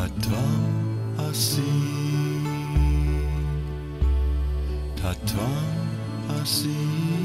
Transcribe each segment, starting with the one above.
తత్వం అసి తత్వం అసి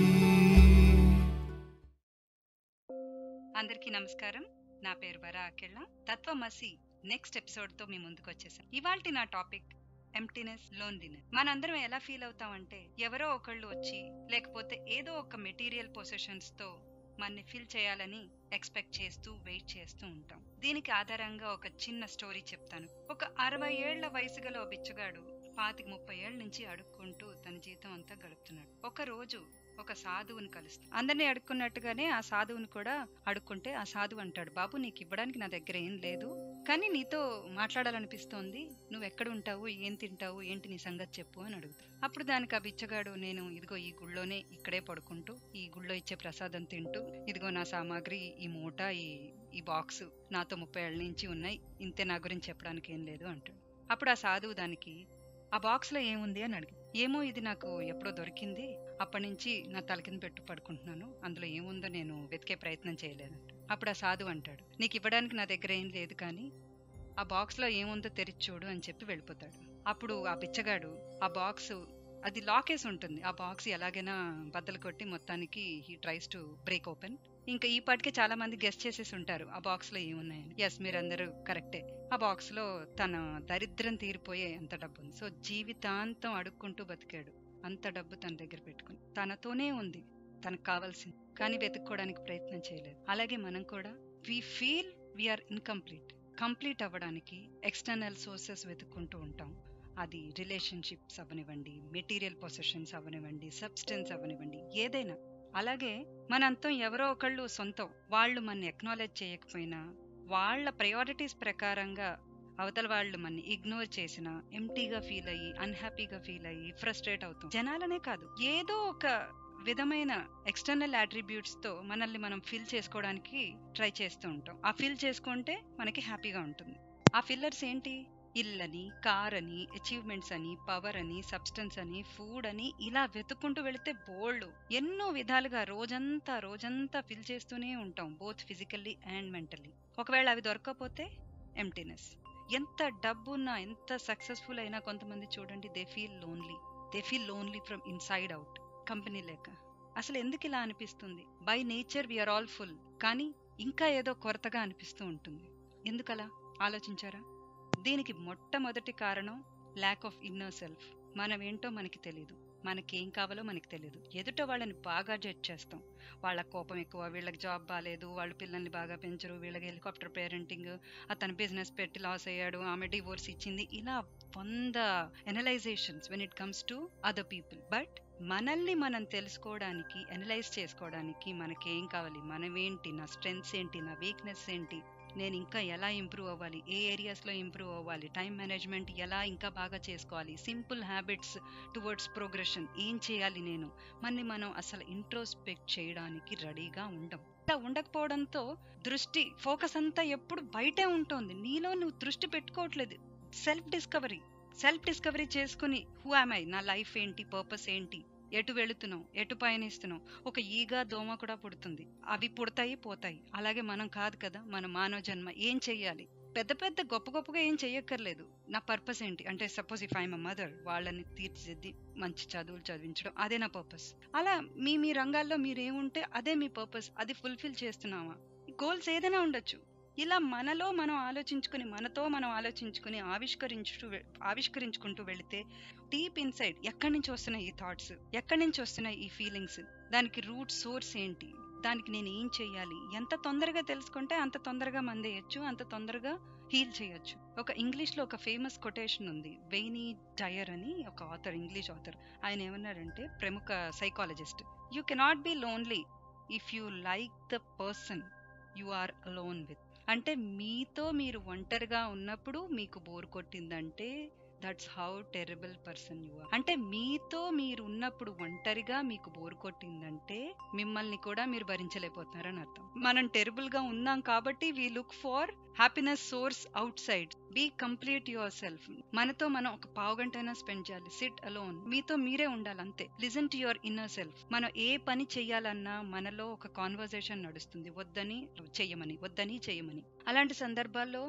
అందరికీ నమస్కారం నా పేరు వరా అకెళ్ళ తత్వమసి నెక్స్ట్ ఎపిసోడ్ తో మీ ముందుకు వచ్చేసాను ఇవాల్టి నా టాపిక్ ఎంప్టీనెస్ లోన్లీనెస్ మనందరం ఎలా ఫీల్ అవుతామంటే ఎవరో ఒకళ్ళు వచ్చి లేకపోతే ఏదో ఒక మెటీరియల్ పొజిషన్స్ తో మనని ఫిల్ చేయాలని ఎక్స్పెక్ట్ చేస్తూ వెయిట్ చేస్తూ ఉంటాం దీనికి ఆధారంగా ఒక చిన్న స్టోరీ చెప్తాను ఒక అరవై ఏళ్ల వయసు గల ఓ బిచ్చగాడు పాతిక ముప్పై ఏళ్ల నుంచి అడుక్కుంటూ తన జీవితం అంతా గడుపుతున్నాడు ఒక రోజు ఒక సాధువుని కలుస్తాడు అందరినీ అడుక్కున్నట్టుగానే ఆ సాధువుని కూడా అడుక్కుంటే ఆ సాధువు అంటాడు బాబు నీకు ఇవ్వడానికి నా దగ్గర ఏం లేదు కానీ నీతో మాట్లాడాలనిపిస్తోంది నువ్వు ఎక్కడ ఉంటావు ఏం తింటావు ఏంటి నీ సంగతి చెప్పు అని అడుగుతాడు అప్పుడు దానికి ఆ బిచ్చగాడు నేను ఇదిగో ఈ గుళ్ళోనే ఇక్కడే పడుకుంటూ ఈ గుళ్ళో ఇచ్చే ప్రసాదం తింటూ ఇదిగో నా సామాగ్రి ఈ మూట ఈ ఈ బాక్స్ నాతో ముప్పై ఏళ్ళ నుంచి ఉన్నాయి ఇంతే నా గురించి చెప్పడానికి ఏం లేదు అంటాడు అప్పుడు ఆ సాధువు దానికి ఆ బాక్స్ లో ఏముంది అని అడిగి ఏమో ఇది నాకు ఎప్పుడో దొరికింది అప్పటి నుంచి నా తల కింద పెట్టు పడుకుంటున్నాను అందులో ఏముందో నేను వెతికే ప్రయత్నం చేయలేదంట అప్పుడు ఆ సాధువు అంటాడు నీకు ఇవ్వడానికి నా దగ్గర ఏం లేదు కానీ ఆ బాక్స్ లో ఏముందో తెరిచి చూడు అని చెప్పి వెళ్ళిపోతాడు అప్పుడు ఆ బిచ్చగాడు ఆ బాక్స్ అది లాకేసి ఉంటుంది ఆ బాక్స్ ఎలాగైనా బద్దలు కొట్టి మొత్తానికి he tries to break open ఇంకా ఈ పాటికే చాలా మంది గెస్ట్ చేసేసి ఉంటారు ఆ బాక్స్ లో ఏమున్నాయని ఎస్ మీరందరూ కరెక్టే ఆ బాక్స్ లో తన దరిద్రం తీరిపోయే అంత డబ్బు ఉంది సో జీవితాంతం అడుక్కుంటూ బతికాడు అంత డబ్బు తన దగ్గర పెట్టుకుని తనతోనే ఉంది తనకు కావాల్సింది కానీ వెతుక్కోవడానికి ప్రయత్నం చేయలేదు అలాగే మనం కూడా we feel we are incomplete complete అవ్వడానికి ఎక్స్టర్నల్ సోర్సెస్ వెతుక్కుంటూ ఉంటాం అది రిలేషన్షిప్స్ అవ్వనివ్వండి మెటీరియల్ పొసెషన్స్ అవ్వనివ్వండి సబ్స్టెన్స్ అవ్వనివ్వండి ఏదైనా అలాగే మన అంతం ఎవరో ఒకళ్ళు సొంతం వాళ్ళు మన ఎక్నాలెడ్జ్ చేయకపోయినా వాళ్ళ ప్రయారిటీస్ ప్రకారంగా అవతల వాళ్ళు మన ఇగ్నోర్ చేసిన ఎంటీగా ఫీల్ అయ్యి అన్హ్యాపీగా ఫీల్ అయ్యి ఫ్రస్ట్రేట్ అవుతాం జనాలనే కాదు ఏదో ఒక విధమైన ఎక్స్టర్నల్ అట్రిబ్యూట్స్ తో మనల్ని మనం ఫిల్ చేసుకోవడానికి ట్రై చేస్తూ ఉంటాం ఆ ఫిల్ చేసుకుంటే మనకి హ్యాపీగా ఉంటుంది ఆ ఫిల్లర్స్ ఏంటి ఇల్లని కార్ అని అచీవ్మెంట్స్ అని పవర్ అని సబ్స్టెన్స్ అని ఫుడ్ అని ఇలా వెతుక్కుంటూ వెళితే బోల్డ్ ఎన్నో విధాలుగా రోజంతా రోజంతా ఫిల్ చేస్తూనే ఉంటాం బోత్ ఫిజికల్లీ అండ్ మెంటల్లీ ఒకవేళ అవి దొరకకపోతే ఎంటీనెస్ ఎంత డబ్బున్నా ఎంత సక్సెస్ఫుల్ అయినా కొంతమంది చూడండి they feel lonely they feel lonely from inside out company లేక అసలు ఎందుకు ఇలా అనిపిస్తుంది by nature we are all full కానీ ఇంకా ఏదో కొరతగా అనిపిస్తూ ఉంటుంది ఎందుకలా ఆలోచించారా దీనికి మొట్టమొదటి కారణం ల్యాక్ ఆఫ్ ఇన్నర్ సెల్ఫ్ మనం ఏంటో మనకి తెలియదు మనకేం కావాలో మనకి తెలియదు ఎదుట వాళ్ళని బాగా జడ్జ్ చేస్తాం వాళ్ళ కోపం ఎక్కువ వీళ్ళకి జాబ్ బాగాలేదు వాళ్ళ పిల్లల్ని బాగా పెంచరు వీళ్ళకి హెలికాప్టర్ పేరెంటింగ్ అతను బిజినెస్ పెట్టి లాస్ అయ్యాడు ఆమె డివోర్స్ ఇచ్చింది ఇలా వంద analysations when it comes to other people but మనల్ని మనం తెలుసుకోవడానికి అనలైజ్ చేసుకోవడానికి మనకేం కావాలి మనమేంటి నా స్ట్రెంగ్స్ ఏంటి నా వీక్నెస్ ఏంటి నేను ఇంకా ఎలా ఇంప్రూవ్ అవ్వాలి ఏ ఏరియాస్లో ఇంప్రూవ్ అవ్వాలి టైం మేనేజ్మెంట్ ఎలా ఇంకా బాగా చేసుకోవాలి సింపుల్ హ్యాబిట్స్ టువర్డ్స్ ప్రోగ్రెషన్ ఏం చేయాలి నేను మన్ని మనం అసలు ఇంట్రోస్పెక్ట్ చేయడానికి రెడీగా ఉండం ఇలా ఉండకపోవడంతో దృష్టి ఫోకస్ అంతా ఎప్పుడు బయటే ఉంటుంది నీలో నువ్వు దృష్టి పెట్టుకోవట్లేదు సెల్ఫ్ డిస్కవరీ సెల్ఫ్ డిస్కవరీ చేసుకుని హూ ఐ నా లైఫ్ ఏంటి పర్పస్ ఏంటి ఎటు వెళుతున్నాం ఎటు పయనిస్తున్నాం ఒక ఈగ దోమ కూడా పుడుతుంది అవి పుడతాయి పోతాయి అలాగే మనం కాదు కదా మన మానవ జన్మ ఏం చెయ్యాలి పెద్ద పెద్ద గొప్ప గొప్పగా ఏం చెయ్యక్కర్లేదు నా పర్పస్ ఏంటి అంటే సపోజ్ ఇఫ్ ఐఎమ్ మదర్ వాళ్ళని తీర్చిదిద్ది మంచి చదువులు చదివించడం అదే నా పర్పస్ అలా మీ మీ రంగాల్లో మీరేముంటే అదే మీ పర్పస్ అది ఫుల్ఫిల్ చేస్తున్నామా గోల్స్ ఏదైనా ఉండొచ్చు ఇలా మనలో మనం ఆలోచించుకుని మనతో మనం ఆలోచించుకుని ఆవిష్కరించు ఆవిష్కరించుకుంటూ వెళితే డీప్ ఇన్సైడ్ ఎక్కడి నుంచి వస్తున్నాయి ఈ థాట్స్ ఎక్కడి నుంచి వస్తున్నాయి ఈ ఫీలింగ్స్ దానికి రూట్ సోర్స్ ఏంటి దానికి నేను ఏం చేయాలి ఎంత తొందరగా తెలుసుకుంటే అంత తొందరగా మందేయచ్చు అంత తొందరగా హీల్ చేయొచ్చు ఒక ఇంగ్లీష్ లో ఒక ఫేమస్ కొటేషన్ ఉంది వెయినీ టయర్ అని ఒక ఆథర్ ఇంగ్లీష్ ఆథర్ ఆయన ఏమన్నారంటే ప్రముఖ psychologist you cannot be lonely if you like the person you are alone with అంటే మీతో మీరు ఒంటరిగా ఉన్నప్పుడు మీకు బోర్ కొట్టిందంటే that's how terrible person you are అంటే మీతో మీరు ఉన్నప్పుడు ఒంటరిగా మీకు బోర్ కొట్టిందంటే మిమ్మల్ని కూడా మీరు భరించలేకపోతున్నారని అర్థం మనం టెరబుల్ గా ఉన్నాం కాబట్టి we look for happiness source outside be complete yourself మనతో మనం ఒక పావు గంట అయినా స్పెండ్ చేయాలి సిట్ అలోన్ మీతో మీరే ఉండాలి అంతే listen to your inner self మనం ఏ పని చెయ్యాలన్నా మనలో ఒక కాన్వర్జేషన్ నడుస్తుంది వద్దని చెయ్యమని వద్దని చెయ్యమని అలాంటి సందర్భాల్లో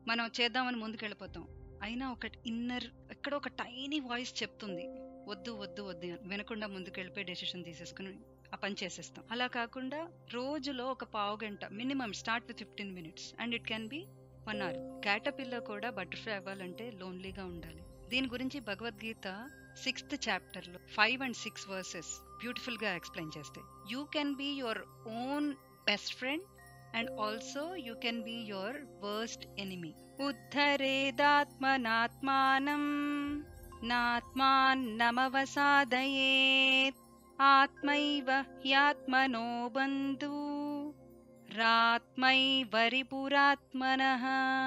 మనం చేద్దామని ముందుకు వెళ్ళిపోతాం అయినా ఒక ఇన్నర్ ఎక్కడో ఒక టైనీ వాయిస్ చెప్తుంది వద్దు వద్దు వద్దు అని. వినకుండా ముందుకు వెళ్ళిపోయి డెసిషన్ తీసేసుకుని ఆ పని చేసేస్తాం అలా కాకుండా రోజులో ఒక పావు గంట minimum start with fifteen minutes and it can be one hour caterpillar కూడా బటర్ఫ్లై అవ్వాలంటే లోన్లీగా ఉండాలి దీని గురించి భగవద్గీత సిక్స్త్ చాప్టర్ లో five and six verses beautiful గా ఎక్స్ప్లెయిన్ చేస్తాయి you can be your own best friend and also you can be your worst enemy ఉద్ధరేదాత్మనాత్మానం నాత్మాన్నమవసాదయేత్ ఆత్మైవ హ్యాత్మనో బంధు రాత్మైవరిపురాత్మనః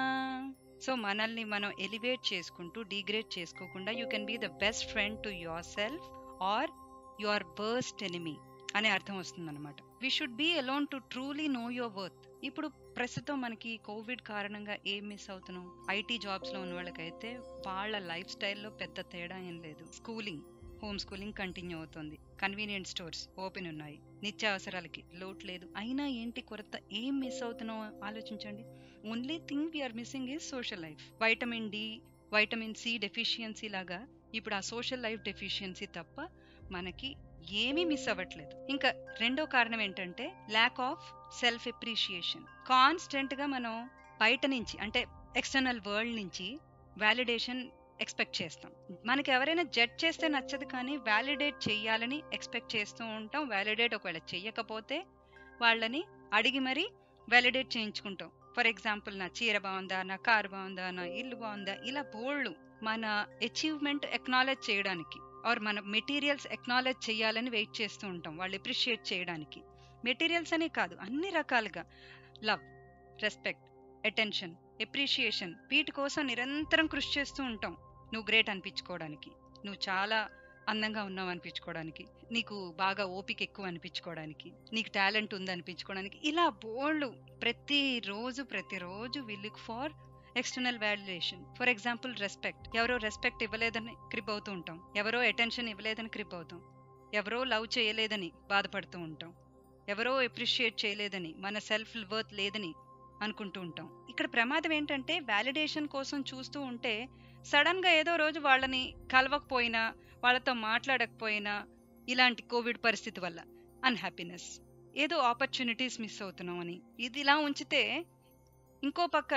సో మనల్ని మనం ఎలివేట్ చేసుకుంటూ డిగ్రేడ్ చేసుకోకుండా you can be the best friend to yourself or your worst enemy అనే అర్థం వస్తుంది అనమాట we should be alone to truly know your worth ఇప్పుడు ప్రస్తుతం మనకి కోవిడ్ కారణంగా ఏం మిస్ అవుతున్నాం ఐటీ జాబ్స్ లో ఉన్న వాళ్ళకైతే వాళ్ళ లైఫ్ స్టైల్లో పెద్ద తేడా ఏం లేదు స్కూలింగ్ హోమ్ స్కూలింగ్ కంటిన్యూ అవుతుంది కన్వీనియంట్ స్టోర్స్ ఓపెన్ ఉన్నాయి నిత్యావసరాలకి లోటు లేదు అయినా ఏంటి కొరత ఏం మిస్ అవుతున్నాం ఆలోచించండి only thing we're missing is social life vitamin D vitamin C deficiency లాగా ఇప్పుడు ఆ సోషల్ లైఫ్ డెఫిషియన్సీ తప్ప మనకి ఏమీ మిస్ అవ్వట్లేదు ఇంకా రెండో కారణం ఏంటంటే lack of self appreciation constant గా మనం బయట నుంచి అంటే ఎక్స్టర్నల్ వరల్డ్ నుంచి వ్యాలిడేషన్ ఎక్స్పెక్ట్ చేస్తాం మనకి ఎవరైనా జడ్జ్ చేస్తే నచ్చదు కానీ వ్యాలిడేట్ చెయ్యాలని ఎక్స్పెక్ట్ చేస్తూ ఉంటాం వ్యాలిడేట్ ఒకవేళ చెయ్యకపోతే వాళ్ళని అడిగి మరీ వ్యాలిడేట్ చేయించుకుంటాం ఫర్ ఎగ్జాంపుల్ నా చీర బాగుందా నా కారు బాగుందా నా ఇల్లు బాగుందా ఇలా బోల్డ్ మన అచీవ్మెంట్ ఎక్నాలెడ్జ్ చేయడానికి ఆర్ మన మెటీరియల్స్ ఎక్నాలెడ్జ్ చేయాలని వెయిట్ చేస్తూ ఉంటాం వాళ్ళు ఎప్రిషియేట్ చేయడానికి మెటీరియల్స్ అనే కాదు అన్ని రకాలుగా లవ్ రెస్పెక్ట్ అటెన్షన్ ఎప్రిషియేషన్ వీటి కోసం నిరంతరం కృషి చేస్తూ ఉంటాం నువ్వు గ్రేట్ అనిపించుకోవడానికి నువ్వు చాలా అందంగా ఉన్నావు అనిపించుకోవడానికి నీకు బాగా ఓపిక ఎక్కువ అనిపించుకోవడానికి నీకు టాలెంట్ ఉంది అనిపించుకోవడానికి ఇలా బోల్డ్ ప్రతి రోజు ప్రతిరోజు we look for external valuation for example respect ఎవరో రెస్పెక్ట్ ఇవ్వలేదని క్రిప్ అవుతూ ఉంటాం ఎవరో అటెన్షన్ ఇవ్వలేదని క్రిప్ అవుతాం ఎవరో లవ్ చేయలేదని బాధపడుతూ ఉంటాం ఎవరో ఎప్రిషియేట్ చేయలేదని మన సెల్ఫ్ వర్త్ లేదని అనుకుంటూ ఉంటాం ఇక్కడ ప్రమాదం ఏంటంటే వ్యాలిడేషన్ కోసం చూస్తూ ఉంటే సడన్ గా ఏదో రోజు వాళ్ళని కలవకపోయినా వాళ్ళతో మాట్లాడకపోయినా ఇలాంటి కోవిడ్ పరిస్థితి వల్ల అన్హ్యాపీనెస్ ఏదో ఆపర్చునిటీస్ మిస్ అవుతున్నాం అని ఇది ఇలా ఉంచితే ఇంకో పక్క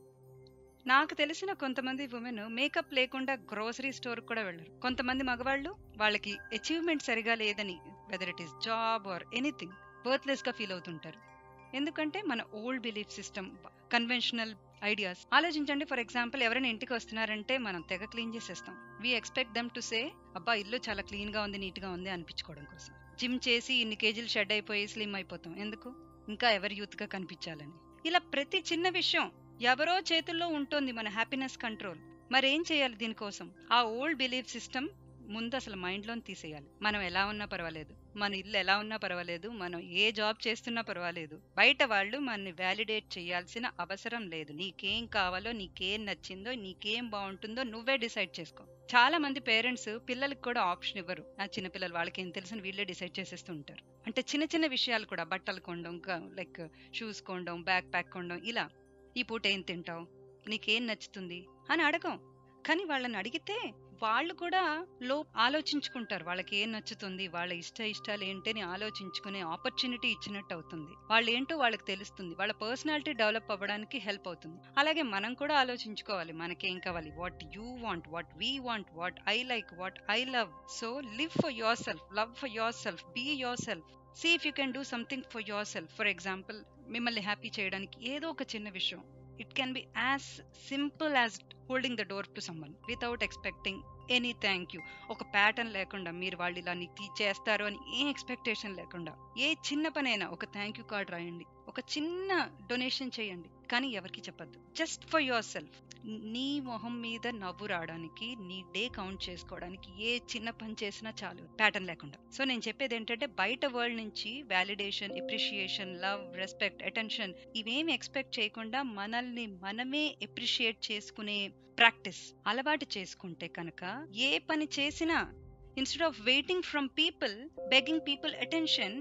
నాకు తెలిసిన కొంతమంది ఉమెన్ మేకప్ లేకుండా గ్రోసరీ స్టోర్ కూడా వెళ్ళరు కొంతమంది మగవాళ్ళు వాళ్ళకి అచీవ్మెంట్ సరిగా లేదని whether it is job or anything worthless గా ఫీల్ అవుతుంటారు ఎందుకంటే మన old belief system conventional ideas ఆలోచించండి ఫర్ ఎగ్జాంపుల్ ఎవరైనా ఇంటికి వస్తున్నారంటే మనం తెగ క్లీన్ చేసేస్తాం we expect them to say అబ్బా ఇల్లు చాలా క్లీన్ గా ఉంది నీట్ గా ఉంది అనిపించుకోవడం కోసం జిమ్ చేసి ఇన్ని కేజీలు షెడ్ అయిపోయి స్లిమ్ అయిపోతాం ఎందుకు ఇంకా ఎవరి యూత్ గా కనిపించాలని ఇలా ప్రతి చిన్న విషయం ఎవరో చేతుల్లో ఉంటుంది మన హ్యాపీనెస్ కంట్రోల్ మరేం చేయాలి దీనికోసం ఆ ఓల్డ్ బిలీఫ్ సిస్టమ్ ముందు అసలు మైండ్ లోని తీసేయాలి మనం ఎలా ఉన్నా పర్వాలేదు మన ఇల్లు ఎలా ఉన్నా పర్వాలేదు మనం ఏ జాబ్ చేస్తున్నా పర్వాలేదు బయట వాళ్ళు మనని వ్యాలిడేట్ చేయాల్సిన అవసరం లేదు నీకేం కావాలో నీకేం నచ్చిందో నీకేం బాగుంటుందో నువ్వే డిసైడ్ చేసుకో చాలా మంది పేరెంట్స్ పిల్లలకి కూడా ఆప్షన్ ఇవ్వరు ఆ చిన్న పిల్లలు వాళ్ళకి ఏం తెలుసు వీళ్ళే డిసైడ్ చేసేస్తూ ఉంటారు అంటే చిన్న చిన్న విషయాలు కూడా బట్టలు కొనడం లైక్ షూస్ కొనడం బ్యాగ్ ప్యాక్ కొనడం ఇలా ఈ పూట ఏం తింటావు నీకేం నచ్చుతుంది అని అడగం కానీ వాళ్ళని అడిగితే వాళ్ళు కూడా లో ఆలోచించుకుంటారు వాళ్ళకి ఏం నచ్చుతుంది వాళ్ళ ఇష్ట ఇష్టాలు ఏంటని ఆలోచించుకునే ఆపర్చునిటీ ఇచ్చినట్టు అవుతుంది వాళ్ళు ఏంటో వాళ్ళకి తెలుస్తుంది వాళ్ళ పర్సనాలిటీ డెవలప్ అవ్వడానికి హెల్ప్ అవుతుంది అలాగే మనం కూడా ఆలోచించుకోవాలి మనకేం కావాలి what you want what we want what I like what I love so live for yourself love for yourself be yourself see if you can do something for yourself for example మిమ్మల్ని happy చేయడానికి ఏదో ఒక చిన్న విషయం it can be as simple as holding the door to someone without expecting any thank you ఒక pattern లేకుండా మీరు వాళ్ళు ఇలా నీకు చేస్తారు అని ఏ ఎక్స్పెక్టేషన్ లేకుండా ఏ చిన్న పనైనా ఒక థ్యాంక్ యూ కార్డ్ రాయండి ఒక చిన్న డొనేషన్ చేయండి కానీ ఎవరికి చెప్పద్దు జస్ట్ ఫర్ యువర్ సెల్ఫ్ నీ మొహం మీద నవ్వు రావడానికి నీ డే కౌంట్ చేసుకోవడానికి ఏ చిన్న పని చేసినా చాలు ప్యాటర్న్ లేకుండా సో నేను చెప్పేది ఏంటంటే బయట వరల్డ్ నుంచి validation appreciation love respect attention ఇవేమి ఎక్స్పెక్ట్ చేయకుండా మనల్ని మనమే ఎప్రిషియేట్ చేసుకునే ప్రాక్టీస్ అలవాటు చేసుకుంటే కనుక ఏ పని చేసినా instead of waiting from people begging people attention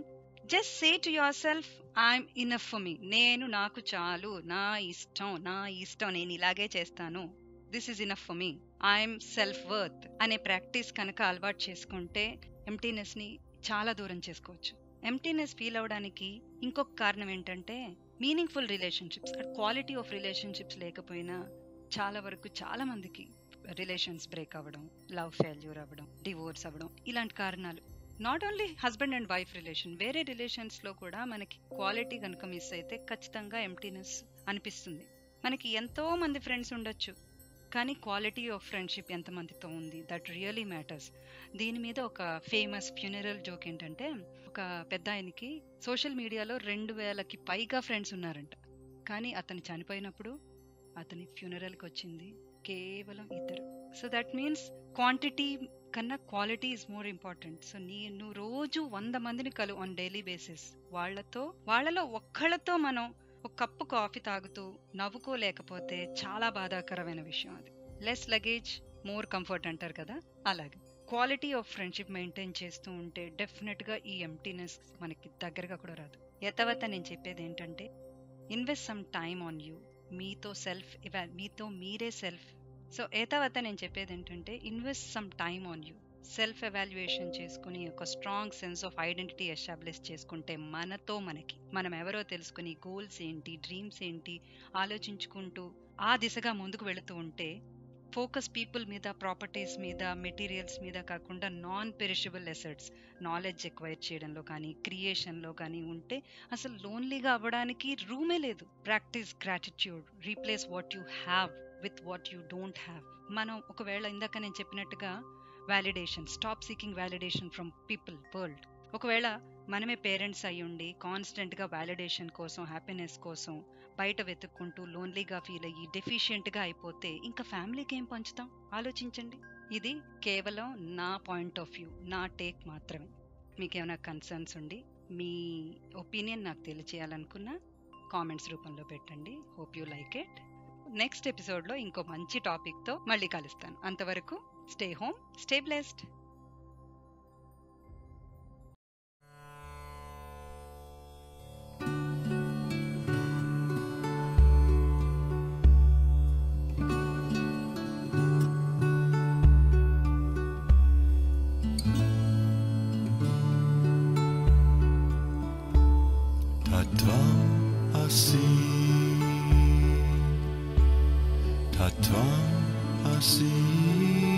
just say to yourself I'm enough for me నేను నాకు చాలు నా ఇష్టం నా ఇష్టం నేను ఇలాగే చేస్తాను this is enough for me I'm self worth అనే ప్రాక్టీస్ కనుక అలవాటు చేసుకుంటే ఎంటీనెస్ ని చాలా దూరం చేసుకోవచ్చు ఎంటీనెస్ ఫీల్ అవడానికి ఇంకొక కారణం ఏంటంటే meaningful relationships quality of relationships లేకపోయినా చాలా వరకు చాలా మందికి రిలేషన్స్ బ్రేక్ అవ్వడం లవ్ ఫెయిల్యూర్ అవ్వడం డివోర్స్ అవ్వడం ఇలాంటి కారణాలు not only husband and wife relation వేరే రిలేషన్స్ లో కూడా మనకి క్వాలిటీ కనుక మిస్ అయితే ఖచ్చితంగా ఎంటీనెస్ అనిపిస్తుంది మనకి ఎంతో మంది ఫ్రెండ్స్ ఉండొచ్చు కానీ క్వాలిటీ ఆఫ్ ఫ్రెండ్షిప్ ఎంతమందితో ఉంది దట్ రియలీ మ్యాటర్స్ దీని మీద ఒక ఫేమస్ ఫ్యూనరల్ జోక్ ఏంటంటే ఒక పెద్ద ఆయనకి సోషల్ మీడియాలో రెండు వేలకి పైగా ఫ్రెండ్స్ ఉన్నారంట కానీ అతను చనిపోయినప్పుడు అతని ఫ్యూనరల్కి వచ్చింది కేవలం ఇద్దరు సో దట్ మీన్స్ క్వాంటిటీ కన్నా quality is more important so నీ నువ్వు రోజు వంద మందిని కలు ఆన్ డైలీ బేసిస్ వాళ్ళతో వాళ్ళలో ఒక్కళ్ళతో మనం ఒక కప్పు కాఫీ తాగుతూ నవ్వుకోలేకపోతే చాలా బాధాకరమైన విషయం అది లెస్ లగేజ్ మోర్ కంఫర్ట్ అంటారు కదా అలాగే క్వాలిటీ ఆఫ్ ఫ్రెండ్షిప్ మెయింటైన్ చేస్తూ ఉంటే డెఫినెట్ గా ఈ ఎంటీనెస్ మనకి దగ్గరగా కూడా రాదు ఎతవత నేను చెప్పేది ఏంటంటే invest some time on you మీతో సెల్ఫ్ ఇవా మీతో మీరే సెల్ఫ్ సో ఏతావత నేను చెప్పేది ఏంటంటే invest some time on you self evaluation చేసుకుని ఒక strong sense of identity establish చేసుకుంటే మనతో మనకి మనం ఎవరో తెలుసుకుని గోల్స్ ఏంటి డ్రీమ్స్ ఏంటి ఆలోచించుకుంటూ ఆ దిశగా ముందుకు వెళుతూ ఉంటే ఫోకస్ పీపుల్ మీద ప్రాపర్టీస్ మీద మెటీరియల్స్ మీద కాకుండా non perishable assets knowledge acquire చేయడంలో కానీ క్రియేషన్లో కానీ ఉంటే అసలు లోన్లీగా అవ్వడానికి రూమే లేదు practice gratitude replace what you have with what you don't have మనం ఒకవేళ ఇందాక నేను చెప్పినట్టుగా validation stop seeking validation from people world ఒకవేళ మనమే పేరెంట్స్ అయి ఉండి కాన్స్టెంట్గా వ్యాలిడేషన్ కోసం హ్యాపీనెస్ కోసం బయట వెతుక్కుంటూ లోన్లీగా ఫీల్ అయ్యి డెఫిషియెంట్గా అయిపోతే ఇంకా ఫ్యామిలీకి ఏం పంచుతాం ఆలోచించండి ఇది కేవలం నా పాయింట్ ఆఫ్ వ్యూ నా టేక్ మాత్రమే మీకు ఏమైనా కన్సర్న్స్ ఉండి మీ ఒపీనియన్ నాకు తెలియచేయాలనుకున్నా కామెంట్స్ రూపంలో పెట్టండి hope you like it next ఎపిసోడ్లో ఇంకో మంచి టాపిక్తో మళ్ళీ కలుస్తాను అంతవరకు stay home stay blessed Tatvam asi Tatvam asi